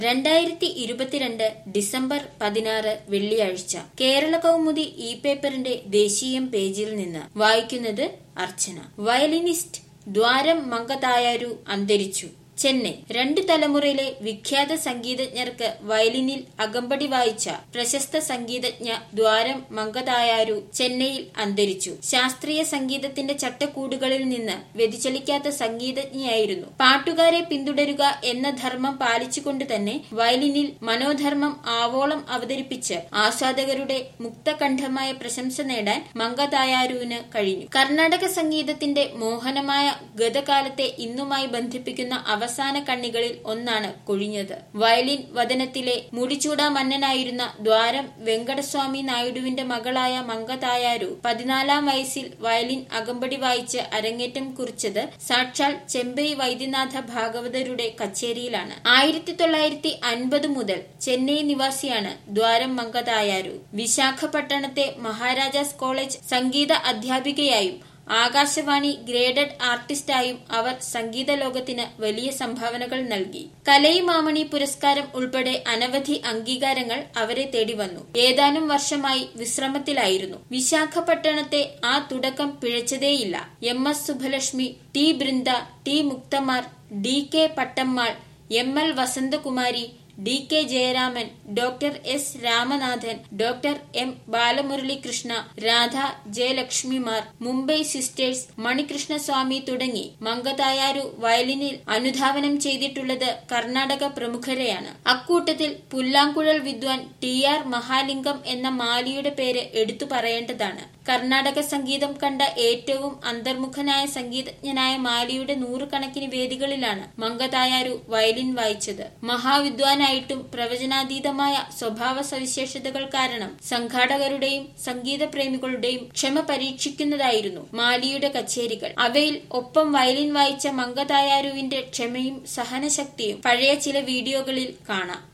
രണ്ടായിരത്തി ഇരുപത്തിരണ്ട് ഡിസംബർ പതിനാറ് വെള്ളിയാഴ്ച കേരള കൗമുദി ഇ പേപ്പറിന്റെ ദേശീയം പേജിൽ നിന്ന് വായിക്കുന്നത് അർച്ചന വയലിനിസ്റ്റ് ദ്വാരം മങ്കതായാരു അന്തരിച്ചു ചെന്നൈ രണ്ട് തലമുറയിലെ വിഖ്യാത സംഗീതജ്ഞർക്ക് വയലിനിൽ അകമ്പടി വായിച്ച പ്രശസ്ത സംഗീതജ്ഞ ദ്വാരം മങ്കതായാരു ചെന്നൈയിൽ അന്തരിച്ചു ശാസ്ത്രീയ സംഗീതത്തിന്റെ ചട്ടക്കൂടുകളിൽ നിന്ന് വ്യതിചലിക്കാത്ത സംഗീതജ്ഞയായിരുന്നു പാട്ടുകാരെ പിന്തുടരുക എന്ന ധർമ്മം പാലിച്ചുകൊണ്ട് തന്നെ വയലിനിൽ മനോധർമ്മം ആവോളം അവതരിപ്പിച്ച് ആസ്വാദകരുടെ മുക്തകണ്ഠമായ പ്രശംസ നേടാൻ മങ്കതായാരുവിന് കഴിഞ്ഞു കർണാടക സംഗീതത്തിന്റെ മോഹനമായ ഗതകാലത്തെ ഇന്നുമായി ബന്ധിപ്പിക്കുന്ന അവസാന കണ്ണികളിൽ ഒന്നാണ് കൊഴിഞ്ഞത് വയലിൻ വദനത്തിലെ മുടിച്ചൂടാ മന്നനായിരുന്ന ദ്വാരം വെങ്കടസ്വാമി നായിഡുവിന്റെ മകളായ മങ്കതായാരു പതിനാലാം വയസ്സിൽ വയലിൻ അകമ്പടി വായിച്ച് അരങ്ങേറ്റം കുറിച്ചത് സാക്ഷാൽ ചെമ്പൈ വൈദ്യനാഥ ഭാഗവതരുടെ കച്ചേരിയിലാണ് ആയിരത്തി തൊള്ളായിരത്തി അൻപത് മുതൽ ചെന്നൈ നിവാസിയാണ് ദ്വാരം മങ്കതായാരു വിശാഖപട്ടണത്തെ മഹാരാജാസ് കോളേജ് സംഗീത അധ്യാപികയായും ആകാശവാണി ഗ്രേഡഡ് ആർട്ടിസ്റ്റായും അവർ സംഗീത ലോകത്തിന് വലിയ സംഭാവനകൾ നൽകി കലൈമാമണി പുരസ്കാരം ഉൾപ്പെടെ അനവധി അംഗീകാരങ്ങൾ അവരെ തേടി വന്നു ഏതാനും വർഷമായി വിശ്രമത്തിലായിരുന്നു വിശാഖപട്ടണത്തെ ആ തുടക്കം പിഴച്ചതേയില്ല M S Subbulakshmi T Brinda T മുക്തമാർ D K Pattammal M L Vasanthakumari D K Jayaraman doctor S Ramanathan doctor M Balamuralikrishna Radha ജയലക്ഷ്മിമാർ മുംബൈ സിസ്റ്റേഴ്സ് മണികൃഷ്ണസ്വാമി തുടങ്ങി മങ്കതായാരു വയലിനിൽ അനുധാവനം ചെയ്തിട്ടുള്ളത് കർണാടക പ്രമുഖരെയാണ് അക്കൂട്ടത്തിൽ പുല്ലാങ്കുഴൽ വിദ്വാൻ ടി ആർ മഹാലിംഗം എന്ന മാലിയുടെ പേര് എടുത്തു പറയേണ്ടതാണ് കർണാടക സംഗീതം കണ്ട ഏറ്റവും അന്തർമുഖനായ സംഗീതജ്ഞനായ മാലിയുടെ നൂറുകണക്കിന് വേദികളിലാണ് മങ്കതായാരു വയലിൻ വായിച്ചത് മഹാവിദ്വാനായിട്ടും പ്രവചനാതീതമായ സ്വഭാവ സവിശേഷതകൾ കാരണം സംഘാടകരുടെയും സംഗീത പ്രേമികളുടെയും ക്ഷമ പരീക്ഷിക്കുന്നതായിരുന്നു മാലിയുടെ കച്ചേരികൾ അവയിൽ ഒപ്പം വയലിൻ വായിച്ച മങ്കതായാരുവിന്റെ ക്ഷമയും സഹനശക്തിയും പഴയ ചില വീഡിയോകളിൽ കാണാം